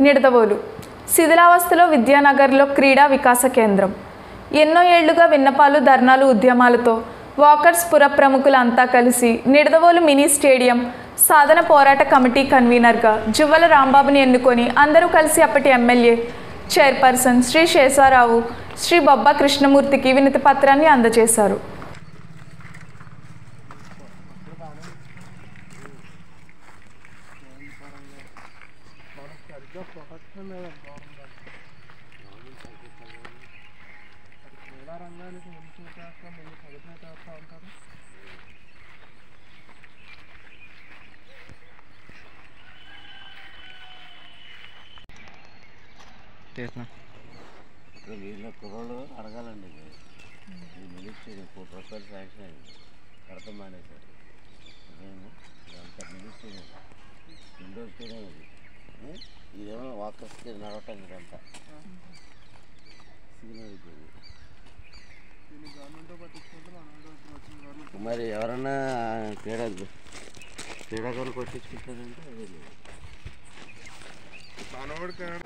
నిడదవోలు శిథిలావస్థలో విద్యానగర్లో క్రీడా వికాస కేంద్రం ఎన్నో ఏళ్లుగా విన్నపాలు ధర్నాలు ఉద్యమాలతో వాకర్స్ పుర ప్రముఖులంతా కలిసి నిడదవోలు మినీ స్టేడియం సాధన పోరాట కమిటీ కన్వీనర్గా జువ్వల రాంబాబుని ఎన్నుకొని అందరూ కలిసి అప్పటి ఎమ్మెల్యే చైర్పర్సన్ శ్రీ శేషారావు శ్రీ బొబ్బా కృష్ణమూర్తికి వినతి పత్రాన్ని అందజేశారు చేసిన ఇప్పుడు వీళ్ళ కుర్రోళ్ళు అడగాలండి ఇది ఇది మినిస్ట్రీ కోటి రూపాయలు శాంక్షన్ అయింది కడతాం మానేశారు అదేమో ఇదంతా మినిస్ట్రీ ఇండోర్ స్టేడియం ఇది ఏ? ఇదేమో వాకర్స్కి నడవటం ఇదంతా సిగ్నల్ అయిపోయింది మరి ఎవరన్నా క్రీడా క్రీడాకారులు కొట్టించుకుంటారంటే అదే లేదు మనవాడికి